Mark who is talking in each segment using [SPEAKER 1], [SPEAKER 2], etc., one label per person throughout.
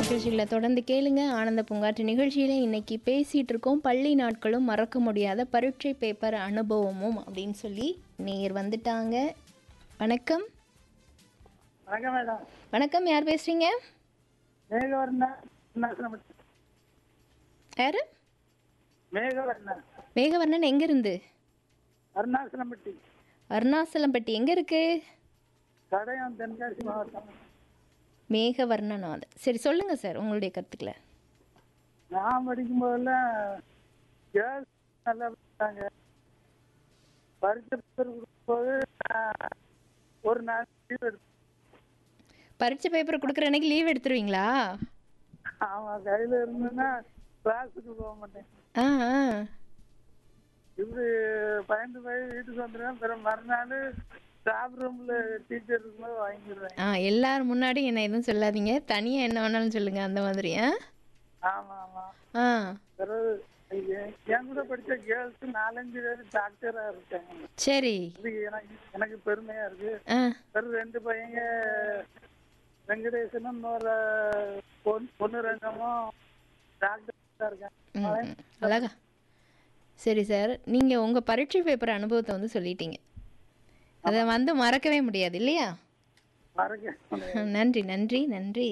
[SPEAKER 1] நிகழ்ச்சிகளை தொடர்ந்து கேளுங்க ஆனந்த பூங்காற்று நிகழ்ச்சியில் இன்னைக்கு பேசிகிட்டு இருக்கோம் பள்ளி நாட்களும் மறக்க முடியாத பரீட்சை பேப்பர் அனுபவமும் அப்படின்னு சொல்லி நேர் வந்துட்டாங்க வணக்கம்
[SPEAKER 2] வணக்கம் மேடம்
[SPEAKER 1] வணக்கம் யார் பேசுகிறீங்க
[SPEAKER 2] மேகவர்ணன் அருணாச்சலம்பட்டி
[SPEAKER 1] யார்
[SPEAKER 2] மேகவர்ணன்
[SPEAKER 1] மேகவர்ணன் எங்கேருந்து
[SPEAKER 2] அருணாச்சலம்பட்டி
[SPEAKER 1] அருணாசலம்பட்டி எங்கே இருக்குது
[SPEAKER 2] கடையம் தென்காசி மாவட்டம்
[SPEAKER 1] மேகவர்ணநாதன் சரி சொல்லுங்கள் சார் உங்களுடைய கருத்துக்களை
[SPEAKER 2] நான் படிக்கும் போதெல்லாம் கேர்ள்ஸ் நல்லா படித்தாங்க பரிசு பேப்பர் கொடுக்கும்போது நான் ஒரு நாள் லீவ் எடுத்தேன்
[SPEAKER 1] பரீட்சை பேப்பர் கொடுக்குற அன்னைக்கு லீவ் எடுத்துருவீங்களா
[SPEAKER 2] அவன் கையில் இருந்ததுன்னா கிளாஸுக்கு போக மாட்டேன்
[SPEAKER 1] ஆ ஆ
[SPEAKER 2] இப்படி பயந்து போய் வீட்டுக்கு வந்துடுவேன் பிறகு மறுநாள் ஸ்டாஃப் ரூமில் டீச்சர் இருக்கும்போது வாங்கிடுவேன்
[SPEAKER 1] ஆ எல்லாரும் முன்னாடி என்ன எதுவும் சொல்லாதீங்க தனியாக என்ன வேணாலும் சொல்லுங்கள் அந்த மாதிரி ஆ
[SPEAKER 2] ஆமாம் ஆமாம்
[SPEAKER 1] ஆ
[SPEAKER 2] பிறகு என் என் கூட படித்த கேர்ள்ஸ் நாலஞ்சு பேர் டாக்டராக இருக்காங்க
[SPEAKER 1] சரி
[SPEAKER 2] இது எனக்கு எனக்கு பெருமையா இருக்கு
[SPEAKER 1] ஆ
[SPEAKER 2] பிறகு ரெண்டு பையங்க வெங்கடேசனும் இன்னொரு பொன் பொண்ணு ரங்கமும் டாக்டர் இருக்காங்க
[SPEAKER 1] ம், அழகா சரி சார் நீங்கள் உங்கள் பரீட்சை பேப்பர் அனுபவத்தை வந்து சொல்லிட்டீங்க அதை வந்து மறக்கவே முடியாது இல்லையா
[SPEAKER 2] மறக்க
[SPEAKER 1] நன்றி நன்றி நன்றி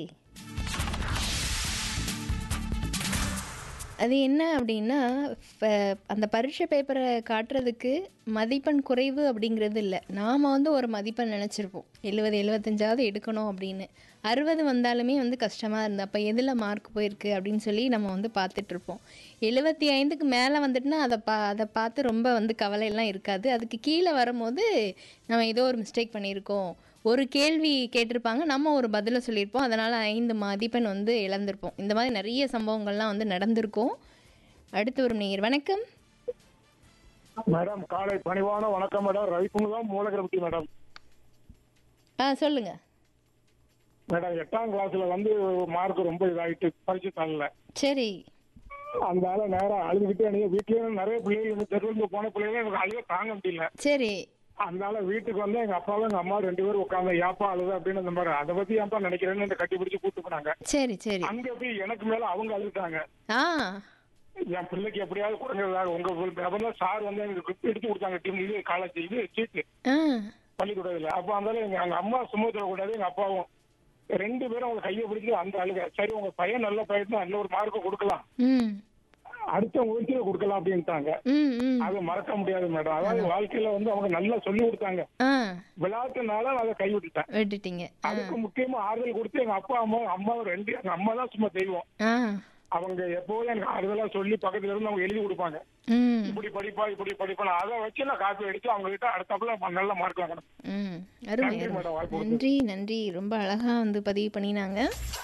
[SPEAKER 1] அது என்ன அப்படின்னா இப்போ அந்த பரீட்சை பேப்பரை காட்டுறதுக்கு மதிப்பெண் குறைவு அப்படிங்கிறது இல்லை நாம் வந்து ஒரு மதிப்பெண் நினச்சிருப்போம் எழுபது எழுபத்தஞ்சாவது எடுக்கணும் அப்படின்னு அறுபது வந்தாலுமே வந்து கஷ்டமாக இருந்தது அப்போ எதில் மார்க் போயிருக்கு அப்படின்னு சொல்லி நம்ம வந்து பார்த்துட்ருப்போம் எழுபத்தி ஐந்துக்கு மேலே வந்துட்டுனா அதை பா அதை பார்த்து ரொம்ப வந்து கவலையெல்லாம் இருக்காது அதுக்கு கீழே வரும்போது நம்ம ஏதோ ஒரு மிஸ்டேக் பண்ணியிருக்கோம் ஒரு கேள்வி கேட்டிருப்பாங்க நம்ம ஒரு பதிலை சொல்லியிருப்போம் அதனால் ஐந்து மதிப்பெண் வந்து இழந்திருப்போம் இந்த மாதிரி நிறைய சம்பவங்கள்லாம் வந்து நடந்திருக்கும் அடுத்து ஒரு நேயர் வணக்கம்
[SPEAKER 3] மேடம் காலை பணிவான வணக்கம் மேடம் ரவிக்குமுதம் மூலகிரபதி மேடம்
[SPEAKER 1] ஆ சொல்லுங்க
[SPEAKER 3] மேடம் எட்டாம் கிளாஸ்ல வந்து மார்க் ரொம்ப இதாயிட்டு பரிச்சு தரல
[SPEAKER 1] சரி
[SPEAKER 3] அந்த ஆள நேரம் அழுதுகிட்டே எனக்கு வீட்லயும் நிறைய பிள்ளைகள் இருந்து தெருவுக்கு போன பிள்ளைங்க எனக்கு அழுக தாங்க முடியல
[SPEAKER 1] சரி
[SPEAKER 3] அதனால வீட்டுக்கு வந்து எங்க அப்பாவும் எங்க அம்மா ரெண்டு பேரும் உட்காந்து ஏப்பா அழுது அப்படின்னு இந்த மாதிரி அதை பத்தி ஏப்பா நினைக்கிறேன்னு இந்த கட்டி பிடிச்சு கூட்டு போனாங்க
[SPEAKER 1] சரி சரி
[SPEAKER 3] அங்க போய் எனக்கு மேல அவங்க அழுதுட்டாங்க
[SPEAKER 1] ஆ
[SPEAKER 3] என் பிள்ளைக்கு எப்படியாவது குறைஞ்சதாக உங்க அப்புறம் சார் வந்து எனக்கு gift எடுத்து கொடுத்தாங்க டீம் இது காலேஜ் இது சீட்டு
[SPEAKER 1] ஆ
[SPEAKER 3] பள்ளிக்கூடத்துல அப்ப அந்த எங்க எங்க அம்மா சும்மா தரக்கூடாது எங்க அப்பாவும் ரெண்டு பேரும் அவங்க கையை பிடிச்சி அந்த அழுக சரி உங்க பையன் நல்ல பையன் தான் நல்ல ஒரு மார்க் கொடுக்கலாம்
[SPEAKER 1] ம்
[SPEAKER 3] அடுத்த முயற்சியில கொடுக்கலாம் அப்படின்ட்டாங்க
[SPEAKER 1] ம் ம்
[SPEAKER 3] அது மறக்க முடியாது மேடம் அதாவது வாழ்க்கையில வந்து அவங்க நல்லா சொல்லி கொடுத்தாங்க
[SPEAKER 1] ஆ
[SPEAKER 3] விளையாட்டுனால நான் அதை கைவிட்டுட்டேன்
[SPEAKER 1] விட்டுட்டீங்க ஆ
[SPEAKER 3] அதுக்கு முக்கியமா ஆறுதல் கொடுத்து எங்க அப்பா அம்மா அம்மா ரெண்டு எங்க அம்மா தான் சும்மா தெய்வம்
[SPEAKER 1] ஆ
[SPEAKER 3] அவங்க எப்போதும் எனக்கு ஆறுதலா சொல்லி பக்கத்துல இருந்து அவங்க எழுதி கொடுப்பாங்க
[SPEAKER 1] ம்
[SPEAKER 3] இப்படி படிப்பா இப்படி படிப்பா அதை வச்சு நான் காப்பி அடிச்சு அவங்க கிட்ட அடுத்தாப்புல நல்ல மார்க் வாங்கணும்
[SPEAKER 1] ம் அருமை
[SPEAKER 3] நன்றி
[SPEAKER 1] அருமை
[SPEAKER 3] மேடம் வாய்ப்பு
[SPEAKER 1] நன்றி நன்றி ரொம்ப அழகாக வந்து பதிவு பண்ணினாங்க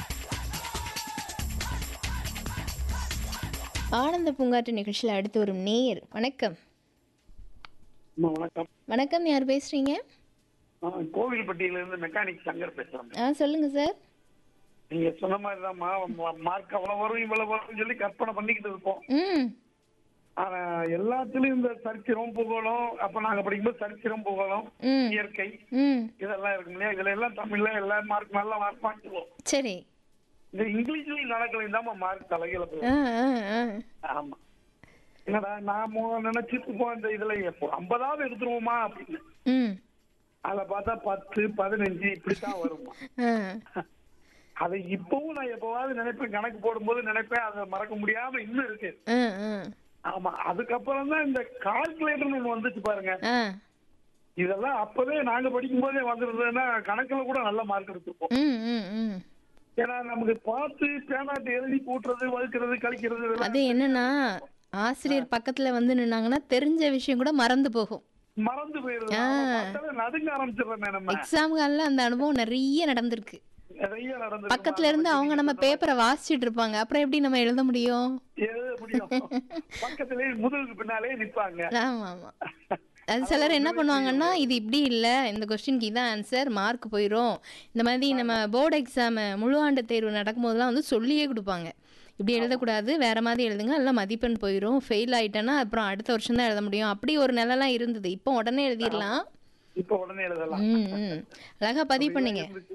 [SPEAKER 1] ஆனந்த பூங்காற்று நிகழ்ச்சியில் அடுத்து வரும் நேயர் வணக்கம்
[SPEAKER 2] அம்மா, வணக்கம்
[SPEAKER 1] வணக்கம் யார் பேசுறீங்க
[SPEAKER 2] நான் கோவில்பட்டியில இருந்து மெக்கானிக் சங்கர் பேசுறேன்
[SPEAKER 1] ஆ சொல்லுங்க சார்
[SPEAKER 2] நீங்க சொன்ன மாதிரிதான்மா மார்க் அவ்வளவு வரும் இவ்வளவு வரும்னு சொல்லி கற்பனை பண்ணிக்கிட்டு இருப்போம்
[SPEAKER 1] ம்
[SPEAKER 2] ஆனா எல்லாத்துலயும் இந்த சரித்திரம் புகழும் அப்ப நாங்க படிக்கும்போது சரித்திரம் புகழும்
[SPEAKER 1] ம்
[SPEAKER 2] இயற்கை
[SPEAKER 1] ம்
[SPEAKER 2] இதெல்லாம் இருக்கும் இல்லையா இதுல எல்லாம் தமிழ்ல எல்லா மார்க் நல்ல மார்க் வாங்கிடுவோம்
[SPEAKER 1] சரி
[SPEAKER 2] இந்த இங்கிலீஷ்லயும் நடக்கலையும் தான் மார்க் தலைகளை போகும்
[SPEAKER 1] ஆ ஆ ஆ
[SPEAKER 2] ஆமா என்னடா நாம நினைச்சிட்டு இருப்போம் இந்த இதுல எப்போ ஐம்பதாவது எடுத்துருவோமா அப்படின்னு
[SPEAKER 1] ம்
[SPEAKER 2] அதை பார்த்தா பத்து பதினஞ்சு இப்படித்தான் வருமா
[SPEAKER 1] ஆ
[SPEAKER 2] அதை இப்பவும் நான் எப்பவாவது நினைப்பேன் கணக்கு போடும்போது நினைப்பேன் அதை மறக்க முடியாம இன்னும் இருக்கு
[SPEAKER 1] ஆ ஆ
[SPEAKER 2] ஆமா அதுக்கப்புறம் தான் இந்த கால்குலேட்டர்னு ஒண்ணு வந்துச்சு பாருங்க
[SPEAKER 1] ஆ
[SPEAKER 2] இதெல்லாம் அப்பவே நாங்க படிக்கும் போதே வந்திருந்ததுன்னா கணக்குல கூட நல்ல மார்க் எடுத்திருப்போம்
[SPEAKER 1] ம் ம் ம்
[SPEAKER 2] ஏன்னா நமக்கு பார்த்து பேனாட்டு எழுதி கூட்டுறது வகுக்கிறது கழிக்கிறது இதெல்லாம்
[SPEAKER 1] அது என்னன்னா ஆசிரியர் பக்கத்துல வந்து நின்னாங்கன்னா தெரிஞ்ச விஷயம் கூட மறந்து போகும்
[SPEAKER 2] மறந்து போயிருது ஆமா, பார்த்தாலே நடுங்க ஆரம்பிச்சிடுறோமே நம்ம
[SPEAKER 1] எக்ஸாம் காலில் அந்த அனுபவம் நிறைய நடந்திருக்கு
[SPEAKER 2] நிறைய நடந்து
[SPEAKER 1] பக்கத்துல இருந்து அவங்க நம்ம பேப்பரை வாசிச்சுட்டு இருப்பாங்க அப்புறம் எப்படி நம்ம எழுத முடியும்
[SPEAKER 2] எழுத முடியும் பக்கத்திலேயே முதுகுக்கு பின்னாலே நிப்பாங்க
[SPEAKER 1] ஆமா ஆமா அது சிலர் என்ன பண்ணுவாங்கன்னா இது இப்படி இல்லை இந்த கொஸ்டினுக்கு இதான் ஆன்சர் மார்க் போயிடும் இந்த மாதிரி நம்ம போர்டு எக்ஸாம் முழு ஆண்டு தேர்வு நடக்கும்போதெல்லாம் வந்து சொல்லியே கொடுப்பாங்க இப்படி எழுதக்கூடாது வேற மாதிரி எழுதுங்க எல்லாம் மதிப்பெண் போயிடும் ஃபெயில் ஆயிட்டேன்னா அப்புறம் அடுத்த வருஷம் தான் எழுத முடியும் அப்படி ஒரு நிலைலாம் இருந்தது இப்போ உடனே எழுதிடலாம்
[SPEAKER 2] இப்ப உடனே எழுதலாம்
[SPEAKER 1] ம் ம் அழகா பதிவு பண்ணீங்க